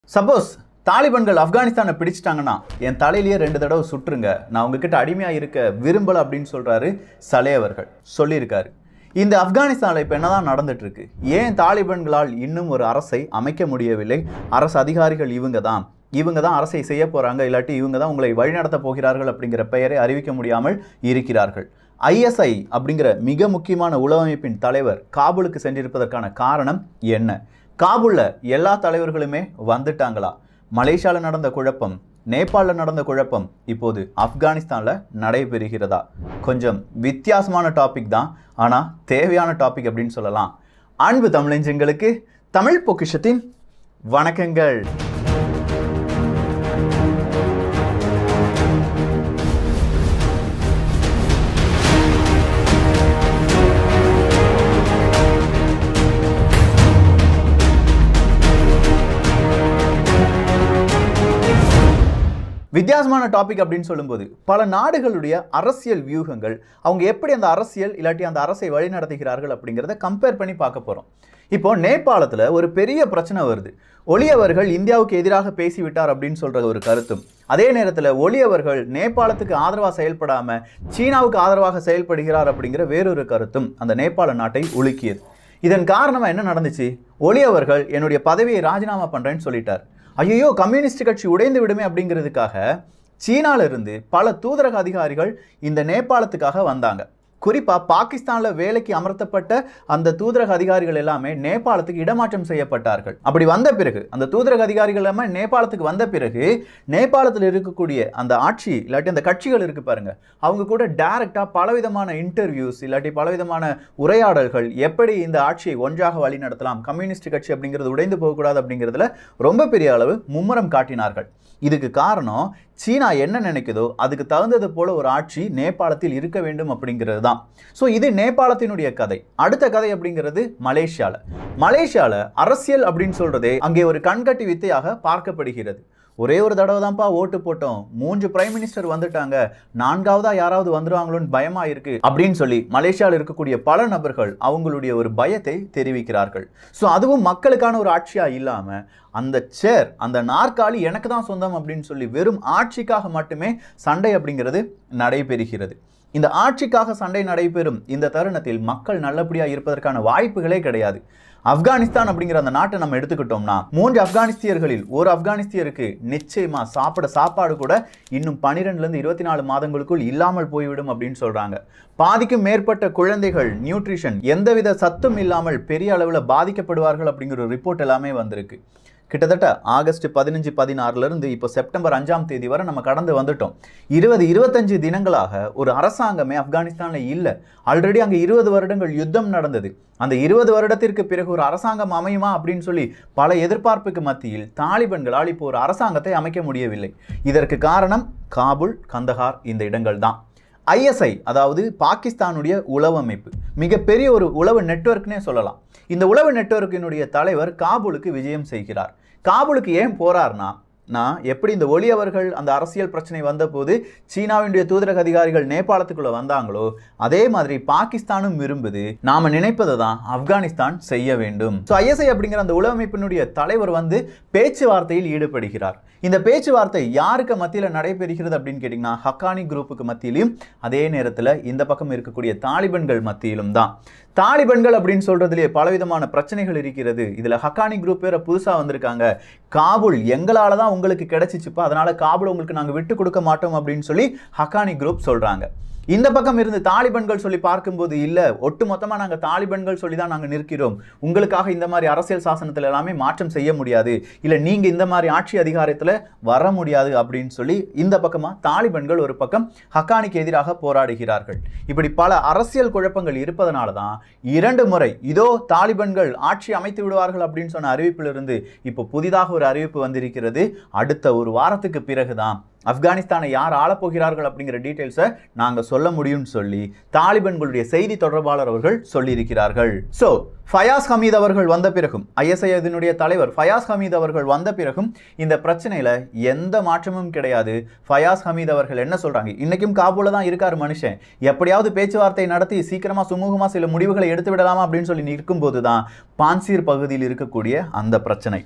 suppose தாலிபன்கள் ஆப்கானிஸ்தானை பிடிச்சிட்டாங்கன்னா என் தலையிலேயே ரெண்டு தடவை சுட்டுருங்க நான் உங்ககிட்ட அடிமையாக இருக்க விரும்பல அப்படின்னு சொல்றாரு சலே அவர்கள் சொல்லியிருக்காரு இந்த ஆப்கானிஸ்தானில் இப்போ என்னதான் நடந்துட்டு இருக்கு ஏன் தாலிபன்களால் இன்னும் ஒரு அரசை அமைக்க முடியவில்லை அரசு அதிகாரிகள் இவங்க தான் இவங்க தான் அரசை செய்ய போறாங்க இல்லாட்டி இவங்க தான் உங்களை வழிநடத்த போகிறார்கள் அப்படிங்கிற பெயரை அறிவிக்க முடியாமல் இருக்கிறார்கள் ஐஎஸ்ஐ அப்படிங்கிற மிக முக்கியமான உளவமைப்பின் தலைவர் காபூலுக்கு சென்றிருப்பதற்கான காரணம் என்ன காபூல்ல எல்லா தலைவர்களுமே வந்துட்டாங்களா மலேசியாவில் நடந்த குழப்பம் நேபாளில் நடந்த குழப்பம் இப்போது ஆப்கானிஸ்தானில் நடைபெறுகிறதா கொஞ்சம் வித்தியாசமான டாபிக் தான் ஆனால் தேவையான டாபிக் அப்படின்னு சொல்லலாம் அன்பு தமிழஞ்சங்களுக்கு தமிழ் பொக்கிஷத்தின் வணக்கங்கள் வித்தியாசமான டாபிக் அப்படின்னு சொல்லும்போது பல நாடுகளுடைய அரசியல் வியூகங்கள் அவங்க எப்படி அந்த அரசியல் இல்லாட்டி அந்த அரசை வழிநடத்துகிறார்கள் அப்படிங்கிறத கம்பேர் பண்ணி பார்க்க போகிறோம் இப்போ நேபாளத்தில் ஒரு பெரிய பிரச்சனை வருது ஒளி அவர்கள் இந்தியாவுக்கு எதிராக பேசிவிட்டார் அப்படின்னு சொல்ற ஒரு கருத்தும் அதே நேரத்தில் ஒளி அவர்கள் நேபாளத்துக்கு ஆதரவாக செயல்படாம சீனாவுக்கு ஆதரவாக செயல்படுகிறார் அப்படிங்கிற வேறொரு கருத்தும் அந்த நேபாள நாட்டை உலுக்கியது இதன் காரணமா என்ன நடந்துச்சு ஒளி அவர்கள் என்னுடைய பதவியை ராஜினாமா பண்றேன்னு சொல்லிட்டார் ஐயோ கம்யூனிஸ்ட் கட்சி உடைந்து விடுமே அப்படிங்கிறதுக்காக சீனால இருந்து பல தூதரக அதிகாரிகள் இந்த நேபாளத்துக்காக வந்தாங்க குறிப்பா பாகிஸ்தான்ல வேலைக்கு அமர்த்தப்பட்ட அந்த தூதரக அதிகாரிகள் எல்லாமே நேபாளத்துக்கு இடமாற்றம் செய்யப்பட்டார்கள் அப்படி வந்த பிறகு அந்த தூதரக அதிகாரிகள் எல்லாமே நேபாளத்துக்கு வந்த பிறகு நேபாளத்தில் இருக்கக்கூடிய அந்த ஆட்சி இல்லாட்டி அந்த கட்சிகள் இருக்கு பாருங்க அவங்க கூட டைரக்டா பலவிதமான இன்டர்வியூஸ் இல்லாட்டி பலவிதமான உரையாடல்கள் எப்படி இந்த ஆட்சியை ஒன்றாக வழி நடத்தலாம் கம்யூனிஸ்ட் கட்சி அப்படிங்கிறது உடைந்து போகக்கூடாது அப்படிங்கிறதுல ரொம்ப பெரிய அளவு மும்முரம் காட்டினார்கள் இதுக்கு காரணம் சீனா என்ன நினைக்குதோ அதுக்கு தகுந்தது போல ஒரு ஆட்சி நேபாளத்தில் இருக்க வேண்டும் அப்படிங்கிறது தான் ஸோ இது நேபாளத்தினுடைய கதை அடுத்த கதை அப்படிங்கிறது மலேசியால மலேசியால அரசியல் அப்படின்னு சொல்றதே அங்கே ஒரு கண்கட்டி வித்தையாக பார்க்கப்படுகிறது ஒரே ஒரு தடவை தான்ப்பா ஓட்டு போட்டோம் மூன்று பிரைம் மினிஸ்டர் வந்துட்டாங்க நான்காவதா யாராவது வந்துருவாங்களோன்னு பயமா இருக்கு அப்படின்னு சொல்லி மலேசியாவில் இருக்கக்கூடிய பல நபர்கள் அவங்களுடைய ஒரு பயத்தை தெரிவிக்கிறார்கள் ஸோ அதுவும் மக்களுக்கான ஒரு ஆட்சியா இல்லாம அந்த சேர் அந்த நாற்காலி எனக்கு தான் சொந்தம் அப்படின்னு சொல்லி வெறும் ஆட்சிக்காக மட்டுமே சண்டை அப்படிங்கிறது நடைபெறுகிறது இந்த ஆட்சிக்காக சண்டை நடைபெறும் இந்த தருணத்தில் மக்கள் நல்லபடியாக இருப்பதற்கான வாய்ப்புகளே கிடையாது ஆப்கானிஸ்தான் அப்படிங்கிற அந்த நாட்டை நம்ம எடுத்துக்கிட்டோம்னா மூன்று ஆப்கானிஸ்தியர்களில் ஒரு ஆப்கானிஸ்தியருக்கு நிச்சயமா சாப்பிட சாப்பாடு கூட இன்னும் பன்னிரெண்டுல இருந்து இருபத்தி நாலு மாதங்களுக்குள் இல்லாமல் போய்விடும் அப்படின்னு சொல்றாங்க பாதிக்கும் மேற்பட்ட குழந்தைகள் நியூட்ரிஷன் எந்தவித சத்தும் இல்லாமல் பெரிய அளவில் பாதிக்கப்படுவார்கள் அப்படிங்கிற ஒரு ரிப்போர்ட் எல்லாமே வந்திருக்கு கிட்டத்தட்ட ஆகஸ்ட் பதினஞ்சு பதினாறுல இருந்து இப்போ செப்டம்பர் அஞ்சாம் தேதி வரை நம்ம கடந்து வந்துட்டோம் இருபது இருபத்தஞ்சு தினங்களாக ஒரு அரசாங்கமே ஆப்கானிஸ்தானில் இல்லை ஆல்ரெடி அங்கே இருபது வருடங்கள் யுத்தம் நடந்தது அந்த இருபது வருடத்திற்கு பிறகு ஒரு அரசாங்கம் அமையுமா அப்படின்னு சொல்லி பல எதிர்பார்ப்புக்கு மத்தியில் தாலிபன்களால் இப்போ ஒரு அரசாங்கத்தை அமைக்க முடியவில்லை இதற்கு காரணம் காபுல் கந்தஹார் இந்த இடங்கள் தான் ஐஎஸ்ஐ அதாவது பாகிஸ்தானுடைய உளவு அமைப்பு மிகப்பெரிய ஒரு உளவு நெட்வொர்க்னே சொல்லலாம் இந்த உளவு நெட்வொர்க்கினுடைய தலைவர் காபூலுக்கு விஜயம் செய்கிறார் காபூலுக்கு ஏன் போறார்னா நான் எப்படி இந்த ஒளி அவர்கள் அந்த அரசியல் பிரச்சனை வந்தபோது சீனாவினுடைய தூதரக அதிகாரிகள் நேபாளத்துக்குள்ள வந்தாங்களோ அதே மாதிரி பாகிஸ்தானும் விரும்புது நாம நினைப்பதை தான் ஆப்கானிஸ்தான் செய்ய வேண்டும் ஸோ ஐஎஸ்ஐ அப்படிங்கிற அந்த உளவமைப்பினுடைய தலைவர் வந்து பேச்சுவார்த்தையில் ஈடுபடுகிறார் இந்த பேச்சுவார்த்தை யாருக்கு மத்தியில் நடைபெறுகிறது அப்படின்னு கேட்டிங்கன்னா ஹக்கானி குரூப்புக்கு மத்தியிலும் அதே நேரத்தில் இந்த பக்கம் இருக்கக்கூடிய தாலிபன்கள் மத்தியிலும் தான் தாலிபன்கள் அப்படின்னு சொல்றதுலேயே பலவிதமான பிரச்சனைகள் இருக்கிறது இதுல ஹக்கானி குரூப் வேற புதுசா வந்திருக்காங்க காபூல் எங்களால தான் உங்களுக்கு கிடைச்சிச்சுப்பா அதனால காபூல் உங்களுக்கு நாங்க விட்டு கொடுக்க மாட்டோம் அப்படின்னு சொல்லி ஹக்கானி குரூப் சொல்றாங்க இந்த பக்கம் இருந்து தாலிபன்கள் சொல்லி பார்க்கும்போது இல்ல ஒட்டு மொத்தமா நாங்க தாலிபன்கள் சொல்லி தான் நாங்க நிற்கிறோம் உங்களுக்காக இந்த மாதிரி அரசியல் சாசனத்துல எல்லாமே மாற்றம் செய்ய முடியாது இல்ல நீங்க இந்த மாதிரி ஆட்சி அதிகாரத்துல வர முடியாது அப்படின்னு சொல்லி இந்த பக்கமா தாலிபன்கள் ஒரு பக்கம் ஹக்கானிக்கு எதிராக போராடுகிறார்கள் இப்படி பல அரசியல் குழப்பங்கள் இருப்பதனால தான் இரண்டு முறை இதோ தாலிபன்கள் ஆட்சி அமைத்து விடுவார்கள் அப்படின்னு சொன்ன அறிவிப்பிலிருந்து இப்போ புதிதாக ஒரு அறிவிப்பு வந்திருக்கிறது அடுத்த ஒரு வாரத்துக்கு பிறகுதான் ஆப்கானிஸ்தானை யார் ஆளப்போகிறார்கள் அப்படிங்கிற டீட்டெயில்ஸை நாங்கள் சொல்ல முடியும்னு சொல்லி தாலிபன்களுடைய செய்தி தொடர்பாளர் அவர்கள் சொல்லியிருக்கிறார்கள் ஸோ ஃபயாஸ் ஹமீத் அவர்கள் வந்த பிறகும் ஐஎஸ்ஐ இதனுடைய தலைவர் ஃபயாஸ் ஹமீத் அவர்கள் வந்த பிறகும் இந்த பிரச்சனையில் எந்த மாற்றமும் கிடையாது ஃபயாஸ் ஹமீத் அவர்கள் என்ன சொல்கிறாங்க இன்றைக்கும் காபூல தான் இருக்கார் மனுஷன் எப்படியாவது பேச்சுவார்த்தை நடத்தி சீக்கிரமாக சுமூகமாக சில முடிவுகளை எடுத்து விடலாமா அப்படின்னு சொல்லி நிற்கும்போது தான் பான்சீர் பகுதியில் இருக்கக்கூடிய அந்த பிரச்சனை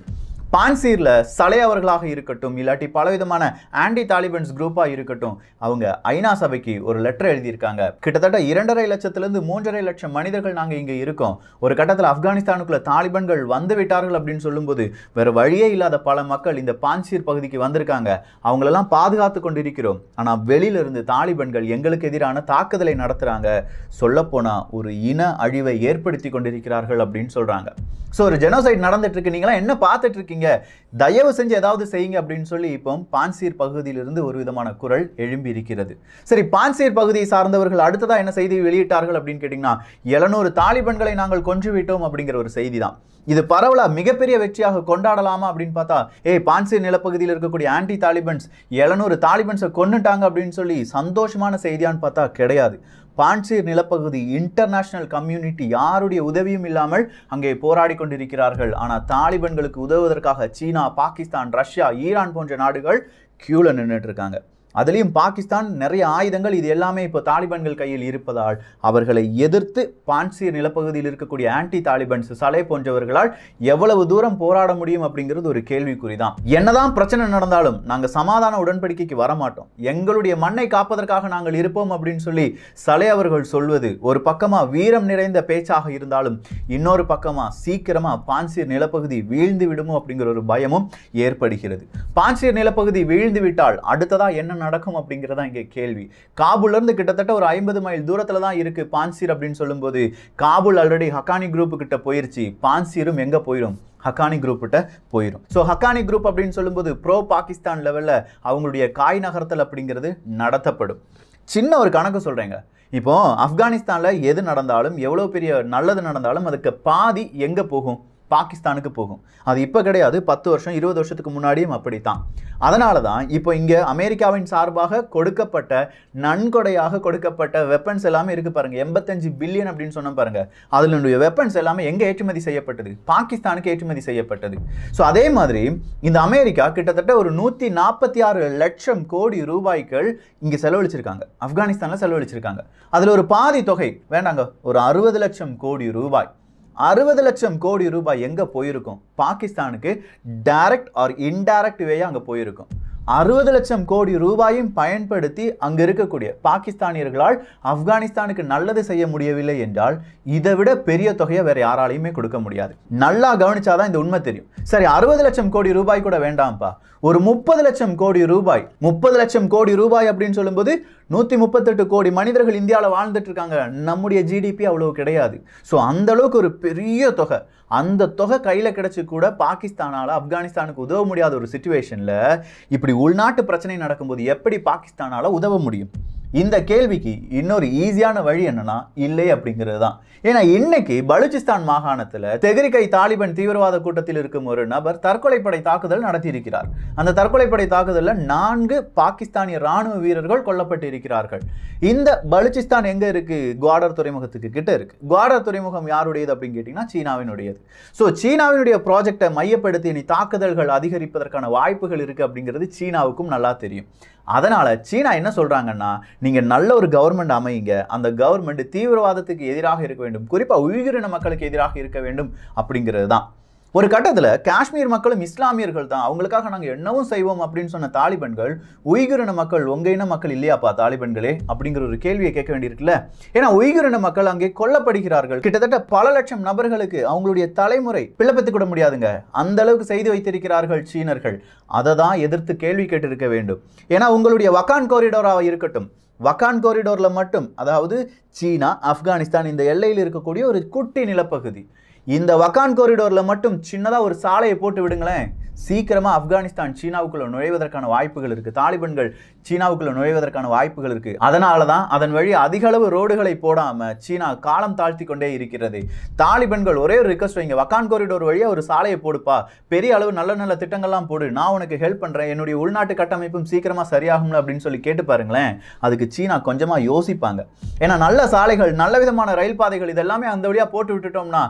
பான்சீர்ல சலை அவர்களாக இருக்கட்டும் இல்லாட்டி பலவிதமான ஆன்டி தாலிபன்ஸ் குரூப்பாக இருக்கட்டும் அவங்க ஐநா சபைக்கு ஒரு லெட்டர் எழுதியிருக்காங்க கிட்டத்தட்ட இரண்டரை லட்சத்திலிருந்து மூன்றரை லட்சம் மனிதர்கள் நாங்கள் இங்கே இருக்கோம் ஒரு கட்டத்தில் ஆப்கானிஸ்தானுக்குள்ள தாலிபன்கள் வந்து விட்டார்கள் அப்படின்னு சொல்லும்போது வேற வழியே இல்லாத பல மக்கள் இந்த பான்சீர் பகுதிக்கு வந்திருக்காங்க அவங்களெல்லாம் பாதுகாத்து கொண்டிருக்கிறோம் ஆனால் வெளியில இருந்து தாலிபன்கள் எங்களுக்கு எதிரான தாக்குதலை நடத்துறாங்க சொல்லப்போனா ஒரு இன அழிவை ஏற்படுத்தி கொண்டிருக்கிறார்கள் அப்படின்னு சொல்றாங்க ஸோ ஒரு ஜெனோசைட் நடந்துட்டு இருக்கு நீங்களாம் என்ன பார்த்துட்டு இருக்கீங்க தயவு செஞ்சு ஏதாவது செய்யுங்க அப்படின்னு சொல்லி இப்போ பான்சீர் பகுதியிலிருந்து ஒரு விதமான குரல் எழும்பி இருக்கிறது சரி பான்சீர் பகுதியை சார்ந்தவர்கள் அடுத்ததா என்ன செய்தி வெளியிட்டார்கள் அப்படின்னு கேட்டிங்கன்னா எழுநூறு தாலிபன்களை நாங்கள் கொன்று விட்டோம் அப்படிங்கிற ஒரு செய்தி தான் இது பரவலா மிகப்பெரிய வெற்றியாக கொண்டாடலாமா அப்படின்னு பார்த்தா ஏய் பான்சீர் நிலப்பகுதியில் இருக்கக்கூடிய ஆன்டி தாலிபன்ஸ் எழுநூறு தாலிபன்ஸை கொன்னுட்டாங்க அப்படின்னு சொல்லி சந்தோஷமான செய்தியான்னு பார்த்தா கிடையாது பான்சீர் நிலப்பகுதி இன்டர்நேஷனல் கம்யூனிட்டி யாருடைய உதவியும் இல்லாமல் அங்கே போராடி கொண்டிருக்கிறார்கள் ஆனால் தாலிபன்களுக்கு உதவுவதற்காக சீனா பாகிஸ்தான் ரஷ்யா ஈரான் போன்ற நாடுகள் கியூல நின்றுட்டு இருக்காங்க அதுலேயும் பாகிஸ்தான் நிறைய ஆயுதங்கள் இது எல்லாமே இப்போ தாலிபான்கள் கையில் இருப்பதால் அவர்களை எதிர்த்து பான்சீர் நிலப்பகுதியில் இருக்கக்கூடிய ஆன்டி தாலிபன்ஸ் சலை போன்றவர்களால் எவ்வளவு தூரம் போராட முடியும் அப்படிங்கிறது ஒரு கேள்விக்குறி தான் என்னதான் பிரச்சனை நடந்தாலும் நாங்கள் சமாதான உடன்படிக்கைக்கு வரமாட்டோம் எங்களுடைய மண்ணை காப்பதற்காக நாங்கள் இருப்போம் அப்படின்னு சொல்லி சலை அவர்கள் சொல்வது ஒரு பக்கமா வீரம் நிறைந்த பேச்சாக இருந்தாலும் இன்னொரு பக்கமா சீக்கிரமா பான்சீர் நிலப்பகுதி வீழ்ந்து விடுமோ அப்படிங்கிற ஒரு பயமும் ஏற்படுகிறது பான்சீர் நிலப்பகுதி வீழ்ந்து விட்டால் அடுத்ததா என்ன நடக்கும் அப்படிங்கிறதா இங்கே கேள்வி காபூல்ல இருந்து கிட்டத்தட்ட ஒரு ஐம்பது மைல் தூரத்துல தான் இருக்கு பான்சீர் அப்படின்னு சொல்லும்போது காபூல் ஆல்ரெடி ஹக்கானி குரூப் கிட்ட போயிருச்சு பான்சீரும் எங்க போயிடும் ஹக்கானி குரூப் கிட்ட போயிடும் ஸோ ஹக்கானி குரூப் அப்படின்னு சொல்லும்போது ப்ரோ பாகிஸ்தான் லெவலில் அவங்களுடைய காய் நகர்த்தல் அப்படிங்கிறது நடத்தப்படும் சின்ன ஒரு கணக்கு சொல்கிறேங்க இப்போ ஆப்கானிஸ்தானில் எது நடந்தாலும் எவ்வளோ பெரிய நல்லது நடந்தாலும் அதுக்கு பாதி எங்கே போகும் பாகிஸ்தானுக்கு போகும் அது இப்போ கிடையாது பத்து வருஷம் இருபது வருஷத்துக்கு முன்னாடியும் அப்படித்தான் அதனால தான் இப்போ இங்கே அமெரிக்காவின் சார்பாக கொடுக்கப்பட்ட நன்கொடையாக கொடுக்கப்பட்ட வெப்பன்ஸ் எல்லாமே இருக்கு பாருங்க எண்பத்தஞ்சு பில்லியன் அப்படின்னு சொன்ன பாருங்க அதனுடைய வெப்பன்ஸ் எல்லாமே எங்கே ஏற்றுமதி செய்யப்பட்டது பாகிஸ்தானுக்கு ஏற்றுமதி செய்யப்பட்டது ஸோ அதே மாதிரி இந்த அமெரிக்கா கிட்டத்தட்ட ஒரு நூற்றி நாற்பத்தி ஆறு லட்சம் கோடி ரூபாய்கள் இங்கே செலவழிச்சிருக்காங்க ஆப்கானிஸ்தானில் செலவழிச்சிருக்காங்க அதில் ஒரு பாதி தொகை வேண்டாங்க ஒரு அறுபது லட்சம் கோடி ரூபாய் அறுபது லட்சம் கோடி ரூபாய் எங்கே போயிருக்கும் பாகிஸ்தானுக்கு டைரக்ட் ஆர் இன்டைரக்ட் வேயாக அங்கே போயிருக்கும் அறுபது லட்சம் கோடி ரூபாயும் பயன்படுத்தி அங்கே இருக்கக்கூடிய பாகிஸ்தானியர்களால் ஆப்கானிஸ்தானுக்கு நல்லது செய்ய முடியவில்லை என்றால் இதை விட பெரிய தொகையை வேற யாராலையுமே கொடுக்க முடியாது நல்லா கவனிச்சாதான் இந்த உண்மை தெரியும் சரி அறுபது லட்சம் கோடி ரூபாய் கூட வேண்டாம்ப்பா ஒரு முப்பது லட்சம் கோடி ரூபாய் முப்பது லட்சம் கோடி ரூபாய் அப்படின்னு சொல்லும்போது நூற்றி முப்பத்தெட்டு கோடி மனிதர்கள் இந்தியாவில் வாழ்ந்துட்டு இருக்காங்க நம்முடைய ஜிடிபி அவ்வளோ கிடையாது ஸோ அந்த அளவுக்கு ஒரு பெரிய தொகை அந்த தொகை கையில் கிடைச்சி கூட பாகிஸ்தானால் ஆப்கானிஸ்தானுக்கு உதவ முடியாத ஒரு சுச்சுவேஷனில் இப்படி உள்நாட்டு பிரச்சனை நடக்கும்போது எப்படி பாகிஸ்தானால் உதவ முடியும் இந்த கேள்விக்கு இன்னொரு ஈஸியான வழி என்னன்னா இல்லை அப்படிங்கிறது தான் ஏன்னா இன்னைக்கு பலுச்சிஸ்தான் மாகாணத்தில் தெகரிகை தாலிபன் தீவிரவாத கூட்டத்தில் இருக்கும் ஒரு நபர் தற்கொலைப்படை தாக்குதல் நடத்தியிருக்கிறார் அந்த தற்கொலைப்படை தாக்குதலில் நான்கு பாகிஸ்தானிய ராணுவ வீரர்கள் கொல்லப்பட்டு இருக்கிறார்கள் இந்த பலுச்சிஸ்தான் எங்க இருக்கு குவாடர் துறைமுகத்துக்கு கிட்ட இருக்கு குவாடர் துறைமுகம் யாருடையது அப்படின்னு கேட்டிங்கன்னா சீனாவினுடையது ஸோ சீனாவினுடைய ப்ராஜெக்டை மையப்படுத்தி இனி தாக்குதல்கள் அதிகரிப்பதற்கான வாய்ப்புகள் இருக்கு அப்படிங்கிறது சீனாவுக்கும் நல்லா தெரியும் அதனால சீனா என்ன சொல்றாங்கன்னா நீங்க நல்ல ஒரு கவர்மெண்ட் அமையுங்க அந்த கவர்மெண்ட் தீவிரவாதத்துக்கு எதிராக இருக்க வேண்டும் குறிப்பா உயிரின மக்களுக்கு எதிராக இருக்க வேண்டும் அப்படிங்கிறது தான் ஒரு கட்டத்தில் காஷ்மீர் மக்களும் இஸ்லாமியர்கள் தான் அவங்களுக்காக நாங்கள் என்னவும் செய்வோம் அப்படின்னு சொன்ன தாலிபன்கள் உய்குரின மக்கள் உங்க இன மக்கள் இல்லையாப்பா தாலிபன்களே அப்படிங்கிற ஒரு கேள்வியை கேட்க வேண்டியிருக்குல்ல ஏன்னா உய்குரின மக்கள் அங்கே கொல்லப்படுகிறார்கள் கிட்டத்தட்ட பல லட்சம் நபர்களுக்கு அவங்களுடைய தலைமுறை பிளப்பத்து கூட முடியாதுங்க அந்த அளவுக்கு செய்து வைத்திருக்கிறார்கள் சீனர்கள் அதை தான் எதிர்த்து கேள்வி கேட்டிருக்க வேண்டும் ஏன்னா உங்களுடைய வக்கான் காரிடோராக இருக்கட்டும் வக்கான் காரிடோரில் மட்டும் அதாவது சீனா ஆப்கானிஸ்தான் இந்த எல்லையில் இருக்கக்கூடிய ஒரு குட்டி நிலப்பகுதி இந்த வக்கான் காரிடோரில் மட்டும் சின்னதாக ஒரு சாலையை போட்டு விடுங்களேன் சீக்கிரமாக ஆப்கானிஸ்தான் சீனாவுக்குள்ள நுழைவதற்கான வாய்ப்புகள் இருக்குது தாலிபன்கள் சீனாவுக்குள்ள நுழைவதற்கான வாய்ப்புகள் இருக்குது அதனால தான் அதன் வழி அதிக அளவு ரோடுகளை போடாமல் சீனா காலம் தாழ்த்தி கொண்டே இருக்கிறது தாலிபன்கள் ஒரே ஒரு ரிக்வஸ்ட் வைங்க வக்கான் காரிடோர் வழியாக ஒரு சாலையை போடுப்பா பெரிய அளவு நல்ல நல்ல திட்டங்கள்லாம் போடு நான் உனக்கு ஹெல்ப் பண்ணுறேன் என்னுடைய உள்நாட்டு கட்டமைப்பும் சீக்கிரமாக சரியாகும்ல அப்படின்னு சொல்லி கேட்டு பாருங்களேன் அதுக்கு சீனா கொஞ்சமாக யோசிப்பாங்க ஏன்னா நல்ல சாலைகள் நல்ல விதமான ரயில் பாதைகள் இதெல்லாமே அந்த வழியாக போட்டு விட்டுட்டோம்னா அதை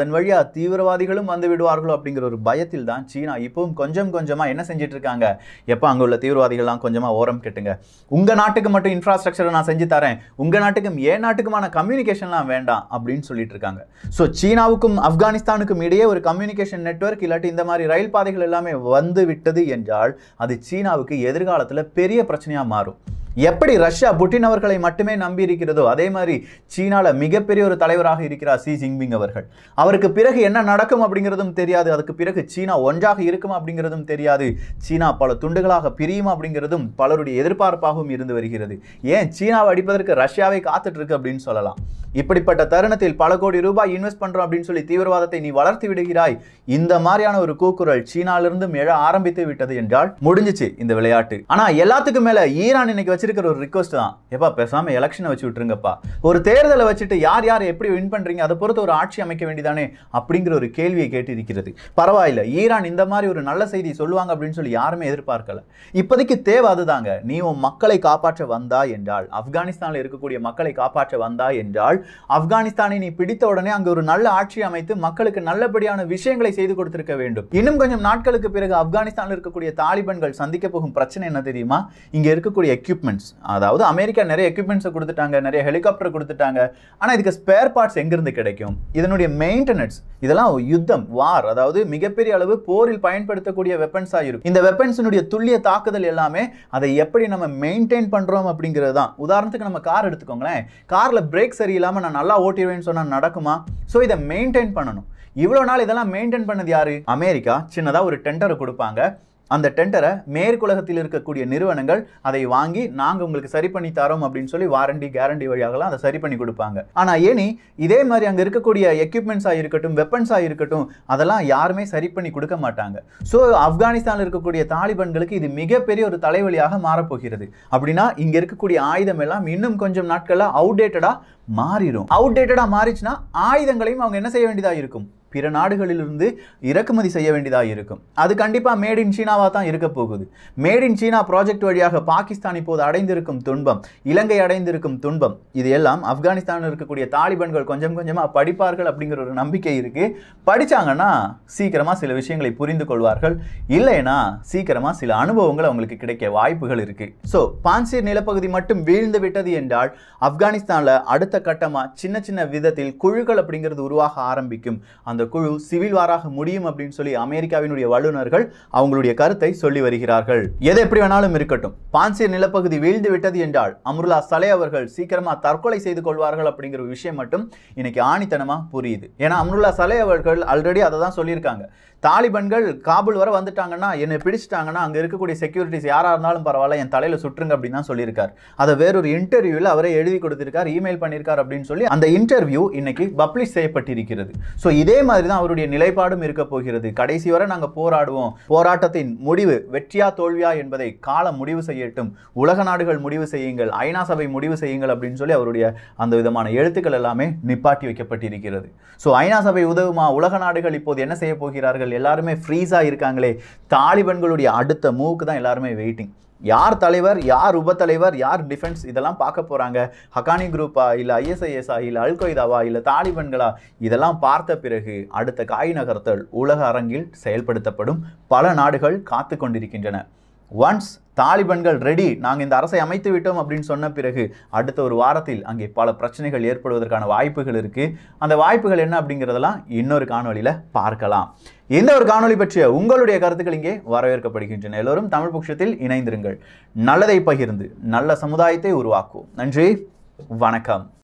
அதன் வழியா தீவிரவாதிகளும் வந்து விடுவார்களோ அப்படிங்கிற ஒரு பயத்தில் தான் சீனா இப்பவும் கொஞ்சம் கொஞ்சமா என்ன செஞ்சிட்டு இருக்காங்க எப்போ அங்க உள்ள தீவிரவாதிகள்லாம் கொஞ்சமா ஓரம் கட்டுங்க உங்க நாட்டுக்கு மட்டும் இன்ஃப்ராஸ்ட்ரக்சரை நான் செஞ்சு தரேன் உங்க நாட்டுக்கும் என் நாட்டுக்குமான கம்யூனிகேஷன்லாம் வேண்டாம் அப்படின்னு சொல்லிட்டு இருக்காங்க ஸோ சீனாவுக்கும் ஆப்கானிஸ்தானுக்கும் இடையே ஒரு கம்யூனிகேஷன் நெட்வொர்க் இல்லாட்டி இந்த மாதிரி ரயில் பாதைகள் எல்லாமே வந்து விட்டது என்றால் அது சீனாவுக்கு எதிர்காலத்துல பெரிய பிரச்சனையா மாறும் எப்படி ரஷ்யா புட்டின் அவர்களை மட்டுமே நம்பி இருக்கிறதோ அதே மாதிரி சீனால மிகப்பெரிய ஒரு தலைவராக இருக்கிறார் ஷி ஜின்பிங் அவர்கள் அவருக்கு பிறகு என்ன நடக்கும் அப்படிங்கிறதும் தெரியாது அதுக்கு பிறகு சீனா ஒன்றாக இருக்குமா அப்படிங்கிறதும் தெரியாது சீனா பல துண்டுகளாக பிரியுமா அப்படிங்கிறதும் பலருடைய எதிர்பார்ப்பாகவும் இருந்து வருகிறது ஏன் சீனாவை அடிப்பதற்கு ரஷ்யாவை காத்துட்டு இருக்கு அப்படின்னு சொல்லலாம் இப்படிப்பட்ட தருணத்தில் பல கோடி ரூபாய் இன்வெஸ்ட் பண்றோம் அப்படின்னு சொல்லி தீவிரவாதத்தை நீ வளர்த்து விடுகிறாய் இந்த மாதிரியான ஒரு கூக்குரல் சீனாலிருந்தும் எழ ஆரம்பித்து விட்டது என்றால் முடிஞ்சிச்சு இந்த விளையாட்டு ஆனா எல்லாத்துக்கும் மேல ஈரான் இன்னைக்கு வச்சிருக்கிற ஒரு ரிக்வஸ்ட் தான் எப்பா பேசாம எலெக்ஷனை வச்சு விட்டுருங்கப்பா ஒரு தேர்தலை வச்சுட்டு யார் யார் எப்படி வின் பண்றீங்க அதை பொறுத்து ஒரு ஆட்சி அமைக்க வேண்டியதானே அப்படிங்கிற ஒரு கேள்வியை கேட்டிருக்கிறது பரவாயில்ல ஈரான் இந்த மாதிரி ஒரு நல்ல செய்தி சொல்லுவாங்க அப்படின்னு சொல்லி யாருமே எதிர்பார்க்கல இப்போதைக்கு தேவை அதுதாங்க நீ உன் மக்களை காப்பாற்ற வந்தா என்றால் ஆப்கானிஸ்தானில் இருக்கக்கூடிய மக்களை காப்பாற்ற வந்தா என்றால் ஆப்கானிஸ்தானை நீ பிடித்த உடனே அங்கு ஒரு நல்ல ஆட்சி அமைத்து மக்களுக்கு நல்லபடியான விஷயங்களை செய்து கொடுத்திருக்க வேண்டும் இன்னும் கொஞ்சம் நாட்களுக்கு பிறகு ஆப்கானிஸ்தானில் இருக்கக்கூடிய தாலிபன்கள் சந்திக்க போகும் பிரச்சனை என்ன தெரியுமா இங்க இருக்கக்கூடிய எக்யூப்மெண்ட்ஸ் அதாவது அமெரிக்கா நிறைய எக்யூப்மெண்ட்ஸை கொடுத்துட்டாங்க நிறைய ஹெலிகாப்டர் கொடுத்துட்டாங்க ஆனா இதுக்கு ஸ்பேர் பார்ட்ஸ் எங்கிருந்து கிடைக்கும் இதனுடைய மெயின்டெனன்ஸ் இதெல்லாம் யுத்தம் வார் அதாவது மிகப்பெரிய அளவு போரில் பயன்படுத்தக்கூடிய வெப்பன்ஸாக இருக்கும் இந்த வெப்பன்ஸினுடைய துல்லிய தாக்குதல் எல்லாமே அதை எப்படி நம்ம மெயின்டைன் பண்றோம் அப்படிங்கிறது தான் உதாரணத்துக்கு நம்ம கார் எடுத்துக்கோங்களேன் கார்ல பிரேக் சரியில்லாம நான் நல்லா ஓட்டிடுவேன்னு சொன்னா நடக்குமா ஸோ இதை மெயின்டைன் பண்ணணும் இவ்வளோ நாள் இதெல்லாம் மெயின்டைன் பண்ணது யாரு அமெரிக்கா சின்னதா ஒரு டெண்டரை கொடுப்பாங்க அந்த டெண்டரை மேற்குலகத்தில் இருக்கக்கூடிய நிறுவனங்கள் அதை வாங்கி நாங்கள் உங்களுக்கு சரி பண்ணி தரோம் அப்படின்னு சொல்லி வாரண்டி கேரண்டி வழியாகலாம் அதை சரி பண்ணி கொடுப்பாங்க ஆனால் ஏனி இதே மாதிரி அங்கே இருக்கக்கூடிய எக்யூப்மெண்ட்ஸாக இருக்கட்டும் வெப்பன்ஸாக இருக்கட்டும் அதெல்லாம் யாருமே சரி பண்ணி கொடுக்க மாட்டாங்க ஸோ ஆப்கானிஸ்தானில் இருக்கக்கூடிய தாலிபன்களுக்கு இது மிகப்பெரிய ஒரு தலைவலியாக மாறப்போகிறது அப்படின்னா இங்கே இருக்கக்கூடிய ஆயுதம் எல்லாம் இன்னும் கொஞ்சம் நாட்களில் அவுடேட்டடாக மாறிடும் அவுடேட்டடாக மாறிச்சுன்னா ஆயுதங்களையும் அவங்க என்ன செய்ய வேண்டியதாக இருக்கும் பிற நாடுகளிலிருந்து இறக்குமதி செய்ய வேண்டியதாக இருக்கும் அது கண்டிப்பாக மேட் இன் சீனாவாக தான் இருக்க போகுது மேட் இன் சீனா ப்ராஜெக்ட் வழியாக பாகிஸ்தான் இப்போது அடைந்திருக்கும் துன்பம் இலங்கை அடைந்திருக்கும் துன்பம் இது எல்லாம் ஆப்கானிஸ்தானில் இருக்கக்கூடிய தாலிபன்கள் கொஞ்சம் கொஞ்சமாக படிப்பார்கள் அப்படிங்கிற ஒரு நம்பிக்கை இருக்கு படிச்சாங்கன்னா சீக்கிரமாக சில விஷயங்களை புரிந்து கொள்வார்கள் இல்லைன்னா சீக்கிரமாக சில அனுபவங்கள் அவங்களுக்கு கிடைக்க வாய்ப்புகள் இருக்கு ஸோ பான்சீர் நிலப்பகுதி மட்டும் வீழ்ந்து விட்டது என்றால் ஆப்கானிஸ்தானில் அடுத்த கட்டமாக சின்ன சின்ன விதத்தில் குழுக்கள் அப்படிங்கிறது உருவாக ஆரம்பிக்கும் அந்த குழு சிவில் வாராக முடியும் அப்படின்னு சொல்லி அமெரிக்காவினுடைய வல்லுநர்கள் அவங்களுடைய கருத்தை சொல்லி வருகிறார்கள் எது எப்படி வேணாலும் இருக்கட்டும் பான்சீர் நிலப்பகுதி வீழ்ந்து விட்டது என்றால் அம்ருல்லா சலே அவர்கள் சீக்கிரமா தற்கொலை செய்து கொள்வார்கள் அப்படிங்கிற ஒரு விஷயம் மட்டும் இன்னைக்கு ஆணித்தனமா புரியுது ஏன்னா அம்ருல்லா சலே அவர்கள் ஆல்ரெடி அதை தான் சொல்லியிருக்காங்க தாலிபன்கள் காபூல் வர வந்துட்டாங்கன்னா என்னை பிடிச்சிட்டாங்கன்னா அங்கே இருக்கக்கூடிய செக்யூரிட்டிஸ் யாராக இருந்தாலும் பரவாயில்ல என் தலையில் சுற்றுங்க அப்படின்னு தான் சொல்லியிருக்கார் அதை வேறொரு இன்டர்வியூவில் அவரே எழுதி கொடுத்திருக்கார் இமெயில் பண்ணியிருக்கார் அப்படின்னு சொல்லி அந்த இன்டர்வியூ இன்னைக்கு பப்ளிஷ் செய்யப்பட்டிருக்கிறது ஸோ இதே மாதிரி தான் அவருடைய நிலைப்பாடும் இருக்க போகிறது கடைசி வரை நாங்கள் போராடுவோம் போராட்டத்தின் முடிவு வெற்றியா தோல்வியா என்பதை காலம் முடிவு செய்யட்டும் உலக நாடுகள் முடிவு செய்யுங்கள் ஐநா சபை முடிவு செய்யுங்கள் அப்படின்னு சொல்லி அவருடைய அந்த விதமான எழுத்துக்கள் எல்லாமே நிப்பாட்டி வைக்கப்பட்டிருக்கிறது ஸோ ஐநா சபை உதவுமா உலக நாடுகள் இப்போது என்ன செய்ய போகிறார்கள் எல்லாருமே ஃப்ரீஸாக இருக்காங்களே தாலிபன்களுடைய அடுத்த மூவுக்கு தான் எல்லாருமே வெயிட்டிங் யார் தலைவர் யார் உபத்தலைவர் யார் டிஃபென்ஸ் இதெல்லாம் பார்க்க போகிறாங்க ஹக்கானி குரூப்பா இல்லை ஐஎஸ்ஐஎஸ்ஆ இல்லை அல்கொய்தாவா இல்லை தாலிபன்களா இதெல்லாம் பார்த்த பிறகு அடுத்த காய் நகர்த்தல் உலக அரங்கில் செயல்படுத்தப்படும் பல நாடுகள் காத்து கொண்டிருக்கின்றன ஒன்ஸ் தாலிபன்கள் ரெடி நாங்கள் இந்த அரசை அமைத்து விட்டோம் அப்படின்னு சொன்ன பிறகு அடுத்த ஒரு வாரத்தில் அங்கே பல பிரச்சனைகள் ஏற்படுவதற்கான வாய்ப்புகள் இருக்குது அந்த வாய்ப்புகள் என்ன அப்படிங்கிறதெல்லாம் இன்னொரு காணொளியில் பார்க்கலாம் இந்த ஒரு காணொளி பற்றிய உங்களுடைய கருத்துக்கள் இங்கே வரவேற்கப்படுகின்றன எல்லோரும் தமிழ் பட்சத்தில் இணைந்திருங்கள் நல்லதை பகிர்ந்து நல்ல சமுதாயத்தை உருவாக்குவோம் நன்றி வணக்கம்